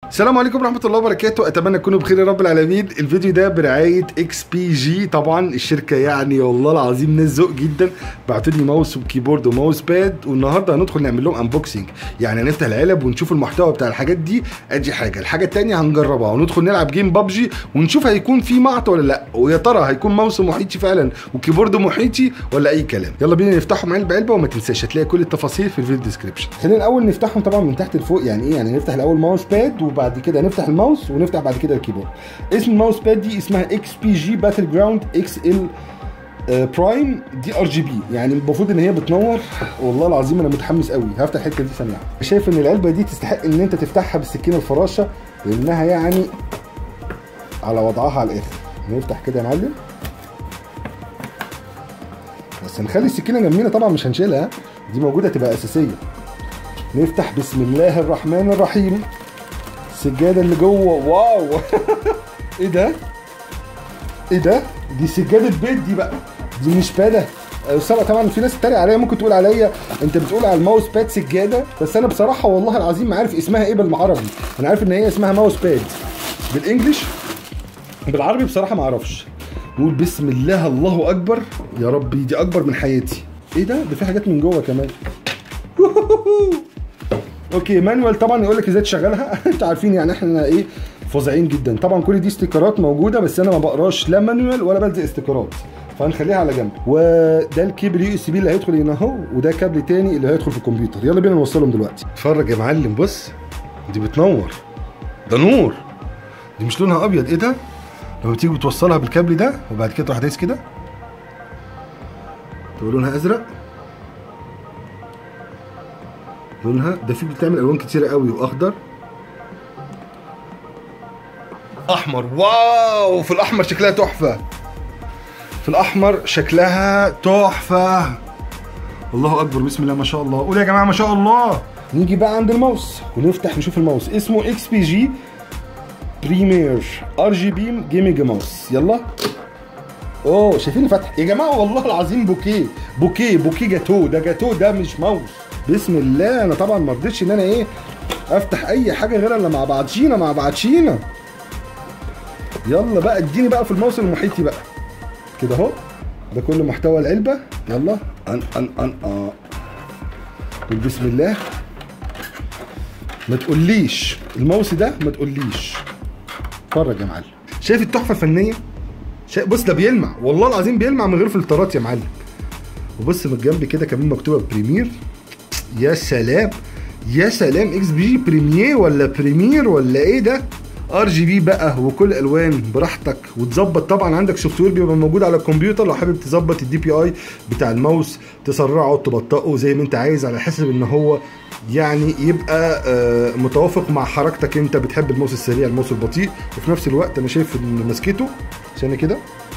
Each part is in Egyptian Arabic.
السلام عليكم ورحمه الله وبركاته اتمنى تكونوا بخير يا رب العالمين الفيديو ده برعايه اكس بي جي طبعا الشركه يعني والله العظيم ناس ذوق جدا بعتوا لي ماوس وكيبورد وماوس باد والنهارده هندخل نعمل لهم انبوكسنج يعني هنفتح العلب ونشوف المحتوى بتاع الحاجات دي ادي حاجه الحاجه التانية هنجربها وندخل نلعب جيم بابجي ونشوف هيكون في معط ولا لا ويا ترى هيكون ماوس محيطي فعلا وكيبورد محيطي ولا اي كلام يلا بينا نفتحهم علبه علبه وما تنساش هتلاقي كل التفاصيل في الفيديو ديسكربشن خلينا الاول نفتحهم طبعا من تحت لفوق يعني ايه يعني نفتح الاول ماوس باد وبعد كده نفتح الماوس ونفتح بعد كده الكيبورد اسم الماوس باد دي اسمها اكس بي جي باتل جراوند اكس ال برايم دي ار جي بي يعني المفروض ان هي بتنور والله العظيم انا متحمس قوي هفتح الحته دي ثانيه شايف ان العلبه دي تستحق ان انت تفتحها بالسكينه الفراشه لانها يعني على وضعها على الاخر نفتح كده يا معلم بس هنخلي السكينه جنبينا طبعا مش هنشيلها دي موجوده تبقى اساسيه نفتح بسم الله الرحمن الرحيم السجاده اللي جوه واو ايه ده ايه ده دي سجاده بيت دي بقى دي مش باده سبق طبعا في ناس تتريق عليا ممكن تقول عليا انت بتقول على الماوس باد سجاده بس انا بصراحه والله العظيم ما عارف اسمها ايه بالعربي انا عارف ان هي اسمها ماوس باد بالانجلش بالعربي بصراحه ما اعرفش نقول بسم الله الله اكبر يا ربي دي اكبر من حياتي ايه ده ده في حاجات من جوه كمان اوكي مانوال طبعا يقول لك ازاي تشغلها انتوا عارفين يعني احنا ايه فظيعين جدا طبعا كل دي استيكرات موجوده بس انا ما بقراش لا مانوال ولا بلزق استيكرات فهنخليها على جنب وده الكيبل يو اس بي اللي هيدخل هنا اهو وده كابل تاني اللي هيدخل في الكمبيوتر يلا بينا نوصلهم دلوقتي اتفرج يا معلم بص دي بتنور ده نور دي مش لونها ابيض ايه ده لما تيجي بتوصلها بالكابل ده وبعد كده تروح دايس كده تبقى لونها ازرق لونها ده في بتعمل الوان كتيره قوي واخضر احمر واو في الاحمر شكلها تحفه في الاحمر شكلها تحفه الله اكبر بسم الله ما شاء الله قول يا جماعه ما شاء الله نيجي بقى عند الماوس ونفتح نشوف الماوس اسمه اكس بي جي بريمير ار جي بي جيمنج ماوس يلا اوه شايفين الفتح يا جماعه والله العظيم بوكيه بوكيه بوكيه جاتو ده جاتو ده مش ماوس بسم الله انا طبعا ما رضيتش ان انا ايه افتح اي حاجه غير الا مع بعضينا مع بعضينا يلا بقى اديني بقى في الماوس المحيطي بقى كده اهو ده كل محتوى العلبه يلا ان ان ان اه قول بسم الله ما تقوليش الماوس ده ما تقوليش اتفرج يا معلم شايف التحفه الفنيه شايف بص ده بيلمع والله العظيم بيلمع من غير فلترات يا معلم وبص من الجنب كده كمان مكتوبه بريمير يا سلام يا سلام اكس بي جي بريمير ولا بريمير ولا ايه ده ار جي بي بقى وكل الوان براحتك وتظبط طبعا عندك سوفت وير بيبقى موجود على الكمبيوتر لو حابب تظبط الدي بي اي بتاع الماوس تسرعه تبطئه زي ما انت عايز على حسب ان هو يعني يبقى آه متوافق مع حركتك انت بتحب الماوس السريع الماوس البطيء وفي نفس الوقت انا شايف ان مسكته ثانيه كده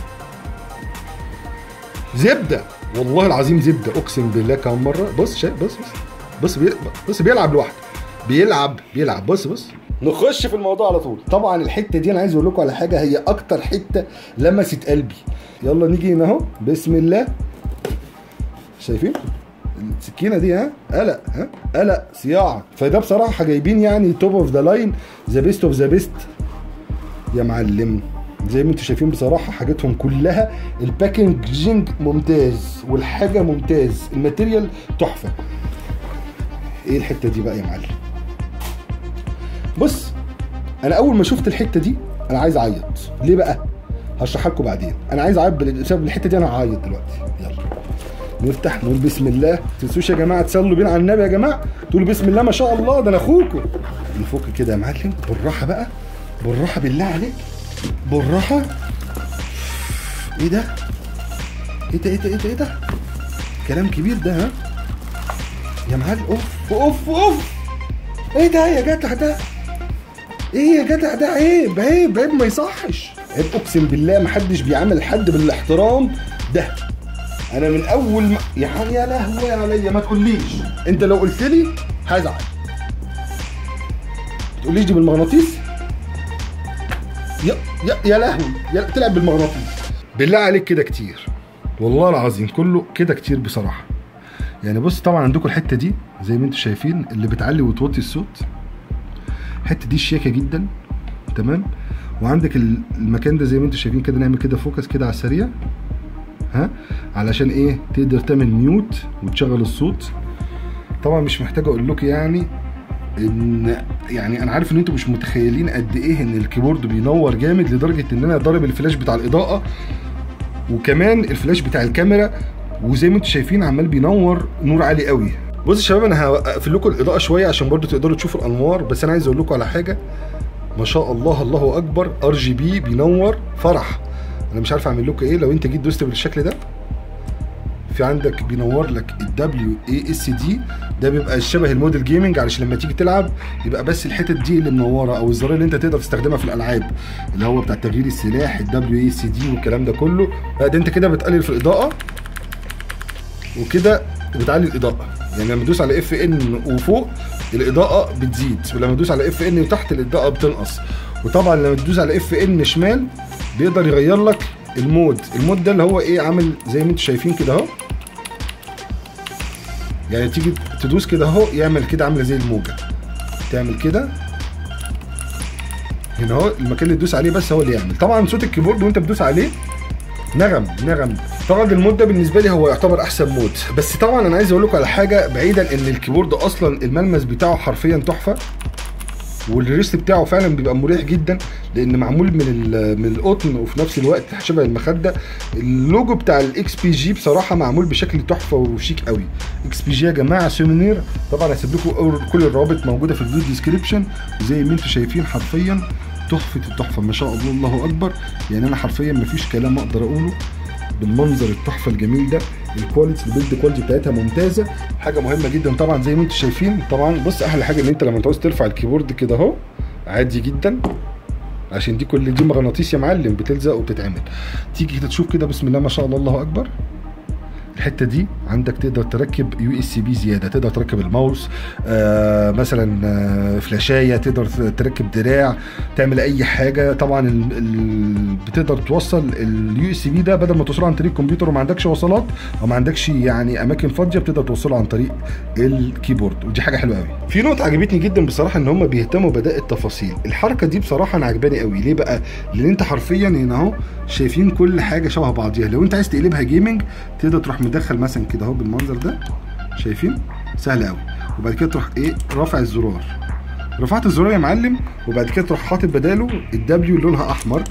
زبده والله العظيم زبده اقسم بالله كم مره بص شايف بص بص بص بي... بص بيلعب لوحده بيلعب بيلعب بص بص نخش في الموضوع على طول طبعا الحته دي انا عايز اقول لكم على حاجه هي اكتر حته لمست قلبي يلا نيجي هنا اهو بسم الله شايفين السكينه دي ها قلق ها قلق صياعه فده بصراحه جايبين يعني توب اوف ذا لاين ذا بيست اوف ذا بيست يا معلم زي ما انتم شايفين بصراحه حاجاتهم كلها الباكجينج ممتاز والحاجه ممتاز الماتيريال تحفه ايه الحته دي بقى يا معلم بص انا اول ما شفت الحته دي انا عايز اعيط ليه بقى هشرحها لكم بعدين انا عايز اعيط بسبب الحته دي انا هعيط دلوقتي يلا نفتح نقول بسم الله تنسوش يا جماعه تصلوا بينا على النبي يا جماعه تقولوا بسم الله ما شاء الله ده انا اخوكم نفك كده يا معلم بالراحه بقى بالراحه بالله عليك بالراحه ايه ده ايه ده ايه ده ايه ده ايه ده كلام كبير ده ها يا معلم اوف اوف اوف ايه ده يا جدع ده ايه يا جدع ده عيب عيب عيب ما يصحش عيب اقسم بالله ما حدش بيعامل حد بالاحترام ده انا من اول ما يعني يا لهوي عليا ما تقوليش انت لو قلت لي هزعل ما تقوليش دي بالمغناطيس يا يا يا لهوي يا تلعب بالمغناطيس بالله عليك كده كتير والله العظيم كله كده كتير بصراحه يعني بص طبعا عندكم الحته دي زي ما انتم شايفين اللي بتعلي وتوطي الصوت الحته دي شياكه جدا تمام وعندك ال- المكان ده زي ما انتم شايفين كده نعمل كده فوكس كده على السريع ها علشان ايه تقدر تعمل ميوت وتشغل الصوت طبعا مش محتاج اقول لكم يعني ان يعني انا عارف ان انتم مش متخيلين قد ايه ان الكيبورد بينور جامد لدرجه ان انا ضارب الفلاش بتاع الاضاءه وكمان الفلاش بتاع الكاميرا وزي ما انتم شايفين عمال بينور نور عالي قوي بصوا يا شباب انا هقفل لكم الاضاءه شويه عشان برضو تقدروا تشوفوا الانوار بس انا عايز اقول لكم على حاجه ما شاء الله الله اكبر ار جي بي بينور فرح انا مش عارف اعمل لكم ايه لو انت جيت دوست بالشكل ده في عندك بينور لك الدبليو اي اس دي ده بيبقى شبه الموديل جيمنج علشان لما تيجي تلعب يبقى بس الحتت دي اللي منوره او الزرار اللي انت تقدر تستخدمها في الالعاب اللي هو بتاع تغيير السلاح الدبليو اي اس دي والكلام ده كله لا ده انت كده بتقلل في الاضاءه وكده بتعلي الاضاءه يعني لما تدوس على اف ان وفوق الاضاءه بتزيد ولما تدوس على اف ان وتحت الاضاءه بتنقص وطبعا لما تدوس على اف ان شمال بيقدر يغير لك المود المود ده اللي هو ايه عامل زي ما انتم شايفين كده اهو يعني تيجي تدوس كده اهو يعمل كده عامله زي الموجه تعمل كده هنا اهو المكان اللي تدوس عليه بس هو اللي يعمل طبعا صوت الكيبورد وانت بتدوس عليه نغم نغم طبعا المود ده بالنسبه لي هو يعتبر احسن مود بس طبعا انا عايز اقول لكم على حاجه بعيدا ان الكيبورد اصلا الملمس بتاعه حرفيا تحفه والريست بتاعه فعلا بيبقى مريح جدا لان معمول من ال- من القطن وفي نفس الوقت شبه المخده اللوجو بتاع الاكس بي جي بصراحه معمول بشكل تحفه وشيك قوي اكس بي جي يا جماعه سومينير طبعا هسيب لكم كل الروابط موجوده في الفيديو ديسكريبشن وزي ما انتم شايفين حرفيا تحفه التحفه ما شاء الله الله اكبر يعني انا حرفيا مفيش كلام اقدر اقوله بالمنظر التحفه الجميل ده الكواليتي البيلد كواليتي بتاعتها ممتازه حاجه مهمه جدا طبعا زي ما انتم شايفين طبعا بص احلى حاجه ان انت لما تعوز ترفع الكيبورد كده اهو عادي جدا عشان دي كل دي مغناطيس يا معلم بتلزق وبتتعمل تيجي كده تشوف كده بسم الله ما شاء الله الله اكبر الحته دي عندك تقدر تركب يو اس بي زياده تقدر تركب الماوس آه مثلا آه فلاشايه تقدر تركب دراع تعمل اي حاجه طبعا ال ال بتقدر توصل اليو اس بي ده بدل ما توصله عن طريق الكمبيوتر وما عندكش وصلات او ما عندكش يعني اماكن فاضيه بتقدر توصله عن طريق الكيبورد ودي حاجه حلوه قوي في نقطه عجبتني جدا بصراحه ان هم بيهتموا باداء التفاصيل الحركه دي بصراحه انا عجباني قوي ليه بقى لان انت حرفيا هنا اهو شايفين كل حاجه شبه بعضيها لو انت عايز تقلبها جيمنج تقدر تروح مدخل مثلا كده اهو بالمنظر ده شايفين سهل قوي وبعد كده تروح ايه رافع الزرار رفعت الزرار يا معلم وبعد كده تروح حاطط بداله الدبليو اللي لونها احمر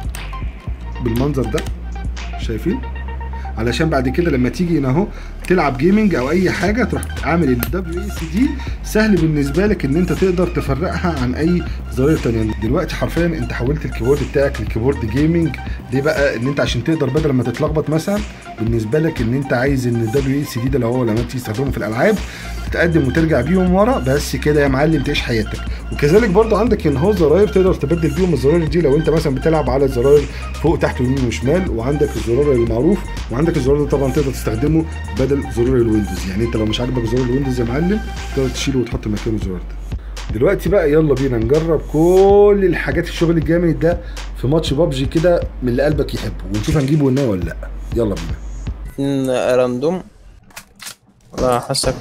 بالمنظر ده شايفين علشان بعد كده لما تيجي هنا اهو تلعب جيمنج او اي حاجه تروح عامل الدبليو اي سي دي سهل بالنسبه لك ان انت تقدر تفرقها عن اي زراير تانية دلوقتي حرفيا انت حولت الكيبورد بتاعك لكيبورد جيمنج ليه بقى ان انت عشان تقدر بدل ما تتلخبط مثلا بالنسبه لك ان انت عايز ان الدبليو اي سي دي ده اللي هو لما تيجي تستخدمه في الالعاب تتقدم وترجع بيهم ورا بس كده يا معلم تعيش حياتك وكذلك برضو عندك ان هو زراير تقدر تبدل بيهم الزراير دي لو انت مثلا بتلعب على الزراير فوق تحت ويمين وشمال وعندك الزرار المعروف وعندك الزرار ده طبعا تقدر تستخدمه بدل زرار الويندوز يعني انت لو مش عاجبك زرار الويندوز يا معلم تقدر تشيله وتحط مكانه الزرار ده دلوقتي بقى يلا بينا نجرب كل الحاجات الشغل الجامد ده في ماتش بابجي كده من اللي قلبك يحبه ونشوف هنجيبه هنا ولا لا يلا بينا اتنين راندوم لا حسك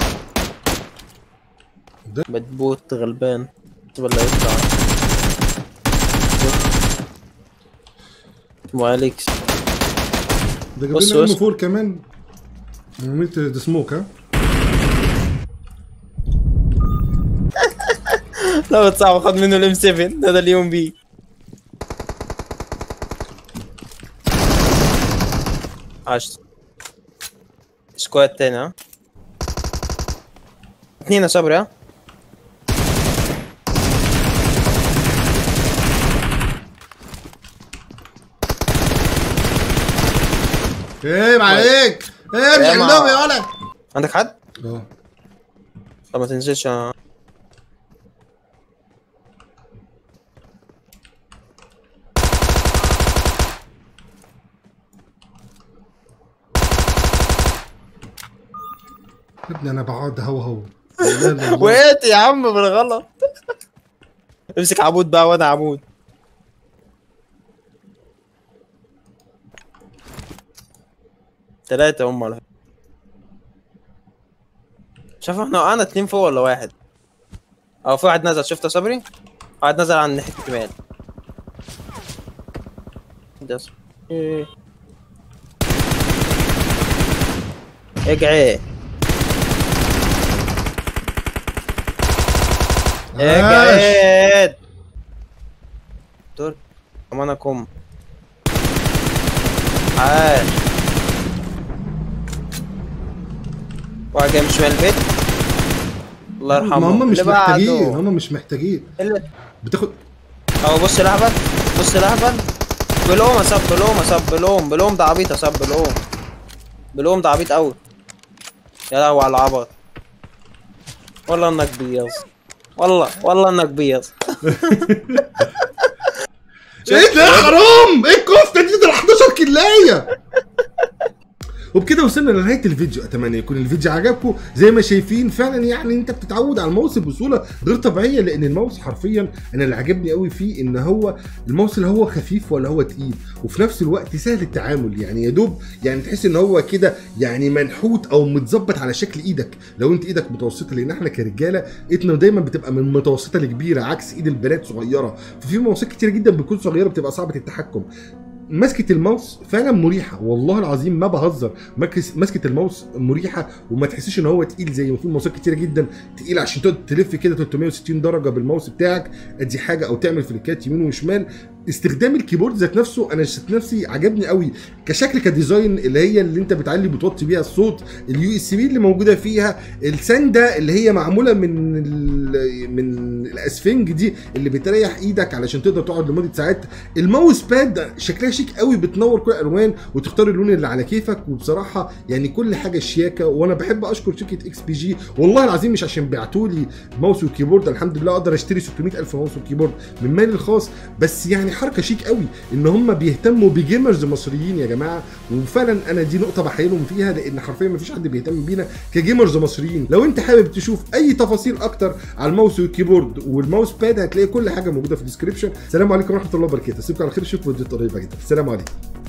ده؟ بتبوت غلبان ولا يطلع وعليكس ده جاب بص لنا بص. ام 4 كمان عملت ده سموك ها لا بتصعب خد منه الام 7 ده, ده اليوم بي عشت سكواد تاني ها اثنين يا صبري ها ايه عليك ايه ارجع يا ما- لهم يا ولد عندك حد؟ اه طب ما تنزلش ها. يا ابني انا بقعد هو هو لا لا لا. وقعت يا عم بالغلط امسك عمود بقى وانا عمود ثلاثة هم على فكرة. شوف احنا وقعنا اتنين فوق ولا واحد اه في واحد نزل شفته صبري واحد نزل عن ناحيه الشمال ده ص- ايه اجعي عاش. اجعد دور امانكم عاش واحد جاي من شمال البيت الله يرحمه ما هم مش اللي بعده. محتاجين هم مش محتاجين اللي بتاخد اهو بص لهبل بص لهبل بلوم يا صب بلوم يا صب بلوم بلوم ده عبيط يا صب بلوم بلوم ده عبيط قوي يا لهوي على العبط والله انك بيض والله والله انك بيض ايه ده حرام ايه الكفته دي ده 11 كلايه وبكده وصلنا لنهايه الفيديو اتمنى يكون الفيديو عجبكم زي ما شايفين فعلا يعني انت بتتعود على الماوس بصوره غير طبيعيه لان الماوس حرفيا انا اللي عجبني قوي فيه ان هو الماوس اللي هو خفيف ولا هو تقيل وفي نفس الوقت سهل التعامل يعني يا دوب يعني تحس ان هو كده يعني منحوت او متظبط على شكل ايدك لو انت ايدك متوسطه لان احنا كرجاله ايدنا دايما بتبقى من متوسطه لكبيره عكس ايد البنات صغيره ففي ماوسات كتير جدا بتكون صغيره بتبقى صعبه التحكم مسكه الماوس فعلا مريحه والله العظيم ما بهزر مكس- مسكه الماوس مريحه وما تحسش ان هو تقيل زي ما في ماوسات كتيره جدا تقيل عشان تقعد تلف كده 360 درجه بالماوس بتاعك ادي حاجه او تعمل فليكات يمين وشمال استخدام الكيبورد ذات نفسه انا ذات نفسي عجبني قوي كشكل كديزاين اللي هي اللي انت بتعلي بتوطي بيها الصوت اليو اس بي اللي موجوده فيها السنده اللي هي معموله من ال- من الاسفنج دي اللي بتريح ايدك علشان تقدر تقعد لمده ساعات الماوس باد شكلها شيك قوي بتنور كل الالوان وتختار اللون اللي على كيفك وبصراحه يعني كل حاجه شياكه وانا بحب اشكر شركه اكس بي جي والله العظيم مش عشان بعتوا لي ماوس وكيبورد الحمد لله اقدر اشتري 600 الف ماوس وكيبورد من مالي الخاص بس يعني حركه شيك قوي ان هم بيهتموا بجيمرز مصريين يا جماعه وفعلا انا دي نقطه بحيلهم فيها لان حرفيا ما فيش حد بيهتم بينا كجيمرز مصريين لو انت حابب تشوف اي تفاصيل اكتر على الماوس والكيبورد والماوس باد هتلاقي كل حاجه موجوده في الديسكربشن السلام عليكم ورحمه الله وبركاته اسيبكم على خير اشوفكم فيديوهات قريبه جدا السلام عليكم